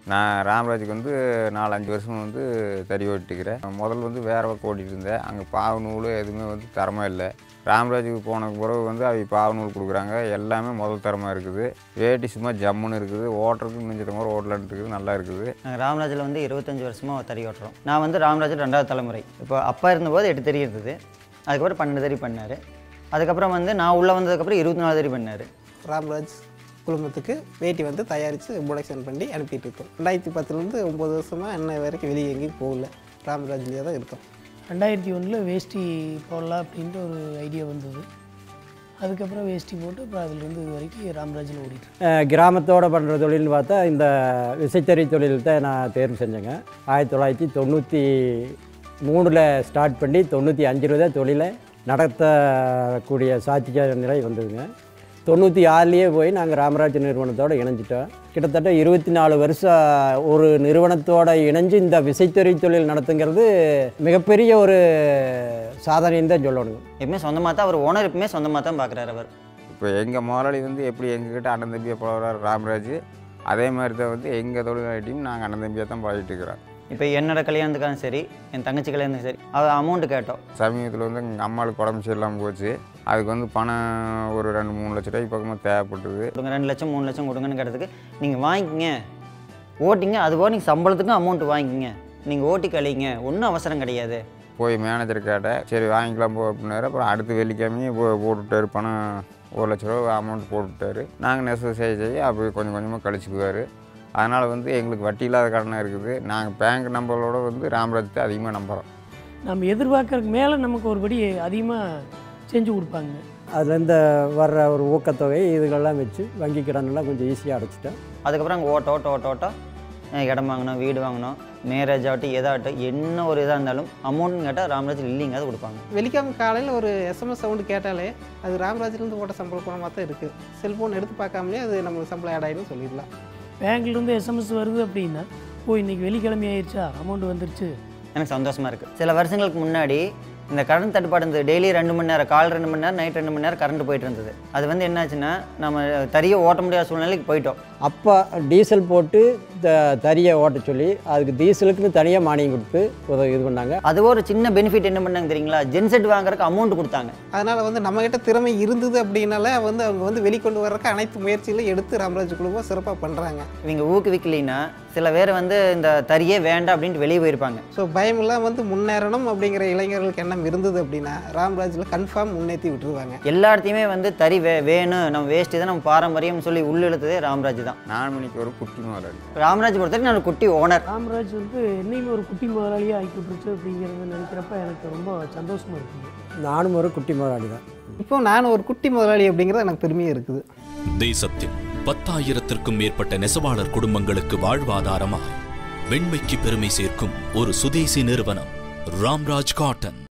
நான் ராமராஜுக்கு வந்து நாலு அஞ்சு வருஷம் வந்து தறி ஓட்டிக்கிறேன் முதல்ல வந்து வேற பக்கம் ஓட்டிகிட்டு இருந்தேன் அங்கே பாவு நூல் எதுவுமே வந்து தரமாக இல்லை ராமராஜுக்கு போன பிறகு வந்து அவங்க பாவு நூல் கொடுக்குறாங்க எல்லாமே முதல் தரமாக இருக்குது வேட்டி சும்மா ஜம்முன்னு இருக்குது ஓட்டுறதுக்கு மிஞ்சிட்ட மாதிரி ஓட்டலான்ட்டு இருக்குது நல்லா இருக்குது நாங்கள் ராமராஜில் வந்து இருபத்தஞ்சி வருஷமாக தறி ஓட்டுறோம் நான் வந்து ராமராஜில் ரெண்டாவது தலைமுறை இப்போ அப்பா இருந்தபோது எட்டு தறி இருந்தது அதுக்கப்புறம் பன்னெண்டு தறி பண்ணார் அதுக்கப்புறம் வந்து நான் உள்ளே வந்ததுக்கப்புறம் இருபத்தி நாலு தறி பண்ணார் ராம்ராஜ் குழுமத்துக்கு வேட்டி வந்து தயாரித்து ப்ரொடக்ஷன் பண்ணி அனுப்பிட்டு இருக்கோம் ரெண்டாயிரத்தி பத்துலேருந்து ஒம்பது வருஷமாக இன்ன வரைக்கும் வெளியே எங்கேயும் போகல ராம்ராஜ்லேயே தான் இருக்கோம் ரெண்டாயிரத்தி ஒன்றில் வேஷ்டி போடலாம் அப்படின்ட்டு ஒரு ஐடியா வந்தது அதுக்கப்புறம் வேஷ்டி போட்டு அப்புறம் அதுலேருந்து இது வரைக்கும் ராமராஜில் ஓடிட்டு இருக்கு. அஹ் கிராமத்தோட பண்ணுற தொழில்னு பார்த்தா இந்த விசைத்தறி தொழில் தான் நான் தேர்வு செஞ்சேங்க ஆயிரத்தி தொள்ளாயிரத்தி தொண்ணூற்றி மூணில் ஸ்டார்ட் பண்ணி தொண்ணூற்றி அஞ்சில் தான் தொழிலை நடத்தக்கூடிய சாத்திய நிலை வந்ததுங்க தொண்ணூற்றி ஆறுலேயே போய் நாங்கள் ராமராஜ் நிறுவனத்தோடு இணைஞ்சிட்டோம் கிட்டத்தட்ட இருபத்தி நாலு வருஷம் ஒரு நிறுவனத்தோட இணைஞ்சு இந்த விசைத்தறி தொழில் நடத்துங்கிறது மிகப்பெரிய ஒரு சாதனைன்னு தான் சொல்லணுங்க எப்பவுமே சொந்தமாக தான் அவர் ஓனர் எப்பவுமே சொந்தமாக தான் பார்க்குறாரு அவர் இப்போ எங்கள் முதலாளி வந்து எப்படி எங்ககிட்ட அண்ணன் தம்பியாக பழகுறாரு ராமராஜ் அதே மாதிரி தான் வந்து எங்கள் தொழிலாளிட்டையும் நாங்கள் அண்ணன் தம்பியாக தான் பழகிட்டு இருக்கிறோம் இப்போ என்னோட கல்யாணத்துக்காகவும் சரி என் தங்கச்சி கல்யாணத்துக்கும் சரி அவள் அமௌண்ட்டு கேட்டோம் சமீபத்தில் வந்து எங்கள் அம்மாவுக்கு உடம்பு சரியில்லாமல் போச்சு அதுக்கு வந்து பணம் ஒரு ரெண்டு மூணு லட்ச ரூபாய்க்கு பக்கமாக தேவைப்பட்டது கொடுங்க ரெண்டு லட்சம் மூணு லட்சம் கொடுங்கன்னு கேட்டதுக்கு நீங்கள் வாங்கிக்கங்க ஓட்டிங்க அதுபோக நீங்கள் சம்பளத்துக்கும் அமௌண்ட் வாங்கிக்கங்க நீங்கள் ஓட்டி கழிங்க ஒன்றும் அவசரம் கிடையாது போய் மேனேஜர் கேட்டேன் சரி வாங்கிக்கலாம் போ அப்படின்னாரு அப்புறம் அடுத்து வெள்ளிக்கிழமையே போ போட்டுவிட்டாரு பணம் ஒரு லட்ச ரூபா அமௌண்ட் போட்டுவிட்டாரு நாங்கள் நெசவு செய்ய செய்ய அப்படி கொஞ்சம் கொஞ்சமாக கழிச்சுக்குவார் அதனால் வந்து எங்களுக்கு வட்டி இல்லாத கடனாக இருக்குது நாங்கள் பேங்க் நம்பரோட வந்து ராமராஜ் தான் அதிகமாக நம்புகிறோம் நம்ம எதிர்பார்க்கறதுக்கு மேலே நமக்கு ஒருபடி அதிகமாக செஞ்சு கொடுப்பாங்க அதுலேருந்து வர்ற ஒரு ஊக்கத்தொகை இதுகளெல்லாம் வச்சு வங்கி கடனெல்லாம் கொஞ்சம் ஈஸியாக அடைச்சிட்டேன் அதுக்கப்புறம் அங்கே ஓட்ட ஓட்ட ஓட்ட ஓட்ட அஹ் இடம் வாங்கணும் வீடு வாங்கணும் மேரேஜ் ஆகட்டும் எதாகட்டும் என்ன ஒரு இதாக இருந்தாலும் அமௌண்ட்னு கேட்டால் ராமராஜ் இல்லைங்க அது கொடுப்பாங்க வெள்ளிக்கிழமை காலையில் ஒரு எஸ்எம்எஸ் சவுண்டு கேட்டாலே அது ராமராஜ்லேருந்து ஓட்ட சம்பள பணமாக தான் இருக்குது செல்ஃபோன் எடுத்து பார்க்காமலே அது நம்மளுக்கு சம்பளம் ஆட் ஆகிடும் சொல்லிடலாம் பேங்க்லேருந்து எஸ்எம்எஸ் வருது அப்படின்னா ஓ இன்னைக்கு வெள்ளிக்கிழமை ஆயிடுச்சா அமௌண்ட் வந்துருச்சு எனக்கு சந்தோஷமாக இருக்குது சில வருஷங்களுக்கு முன்னாடி இந்த கரண்ட் தட்டுப்பாடு இருந்தது டெய்லி ரெண்டு மணி நேரம் கால் ரெண்டு மணி நேரம் நைட் ரெண்டு மணி நேரம் கரண்ட் போயிட்டு இருந்தது அது வந்து என்னாச்சுன்னா நம்ம தறியை ஓட்ட முடியாத சூழ்நிலைக்கு போயிட்டோம் அப்போ டீசல் போட்டு த தறியை ஓட்ட சொல்லி அதுக்கு டீசலுக்குன்னு தனியாக மானியம் கொடுத்து உதவி இது பண்ணாங்க அது ஒரு சின்ன பெனிஃபிட் என்ன பண்ணாங்க தெரியுங்களா ஜென்செட் வாங்குறதுக்கு அமௌண்ட் கொடுத்தாங்க அதனால் வந்து நம்மக்கிட்ட திறமை இருந்தது அப்படின்னால வந்து அவங்க வந்து வெளிக்கொண்டு வர்றதுக்கு அனைத்து முயற்சிகளும் எடுத்து ராமராஜ் குழுமம் சிறப்பாக பண்ணுறாங்க இவங்க ஊக்குவிக்கலைன்னா சில பேர் வந்து இந்த தறியே வேண்டாம் அப்படின்ட்டு வெளியே போயிருப்பாங்க ஸோ பயமெல்லாம் வந்து முன்னேறணும் அப்படிங்கிற இளைஞர்களுக்கு எண்ணம் இருந்தது அப்படின்னா ராம்ராஜில் கன்ஃபார்ம் முன்னேற்றி விட்டுருவாங்க எல்லா இடத்தையுமே வந்து தறி வே வேணும் நம்ம வேஸ்ட் தான் நம்ம பாரம்பரியம்னு சொல்லி உள்ளெழுத்ததே ராமராஜ் தான் நாலு மணிக்கு ஒரு குட்டி முதலாளி ராமராஜ் பொறுத்தவரைக்கும் நான் ஒரு குட்டி ஓனர் ராமராஜ் வந்து என்னையுமே ஒரு குட்டி முதலாளியாக ஆக்கி விட்டுருச்சு அப்படிங்கிறத நினைக்கிறப்ப எனக்கு ரொம்ப சந்தோஷமாக இருக்குங்க நானும் ஒரு குட்டி முதலாளி தான் இப்போ நான் ஒரு குட்டி முதலாளி அப்படிங்கிறது எனக்கு பெருமையாக இருக்குது தேசத்தில் பத்தாயிரத்திற்கும் மேற்பட்ட நெசவாளர் குடும்பங்களுக்கு வாழ்வாதாரமாய் வெண்மைக்கு பெருமை சேர்க்கும் ஒரு சுதேசி நிறுவனம் ராம்ராஜ் காட்டன்